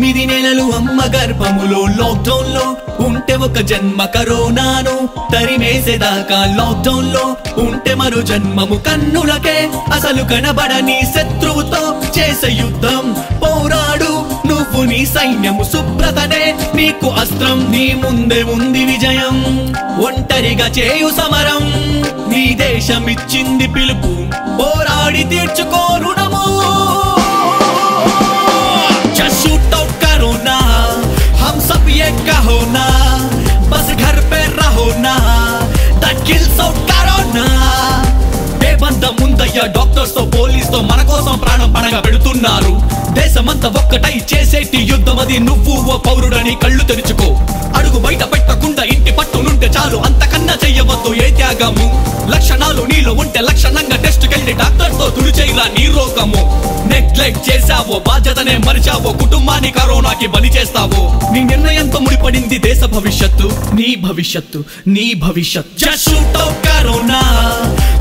తొమ్మిది నెలలు అమ్మ గర్భములో లాక్డౌన్ లో ఉంటే ఒక జన్మ కరోనాను తరిమేసేదాకా లాక్డౌన్ లో ఉంటే మరో జన్మము కన్నులకే అసలు కనబడని శత్రువుతో చేసే యుద్ధం పోరాడు నువ్వు నీ సైన్యము శుభ్రతనే నీకు అస్త్రం నీ ముందే ఉంది విజయం ఒంటరిగా చేయు సమరం నీ దేశం ఇచ్చింది పిలుపు పోరాడి తీర్చుకో రుణము Just shoot out करोना हम सब ये कहो ना बस घर पे रहो ना that kills out corona బేబందం ముందయ్యా డాక్టర్స్ తో పోలీస్ తో మన కోసం ప్రాణం పడగా పెడుతున్నారు దేశమంతా ఒక్కటై చేసేటి యుద్ధం అది నువ్వు ఓ పౌరుడని కళ్ళు తెరుచుకో అడుగు బయట పెట్టకుండా ఇంటి పట్టునుంటే చాలు అంతకన్నా చెయ్యవద్దు ఏ త్యాగము లక్షణాలు నీలో ఉంటే లక్షణంగా టెస్ట్ కెళ్ళి డాక్టర్ తో తుడిచేయరా నీ రోగము నెగ్లెక్ట్ చేసావో బాధ్యతనే మరిచావో కుటుంబాన్ని కరోనాకి బలి చేస్తావో నీ నిర్ణయంతో ముడిపడింది దేశ భవిష్యత్తు నీ భవిష్యత్తు నీ భవిష్యత్తు Just shoot out కరోనా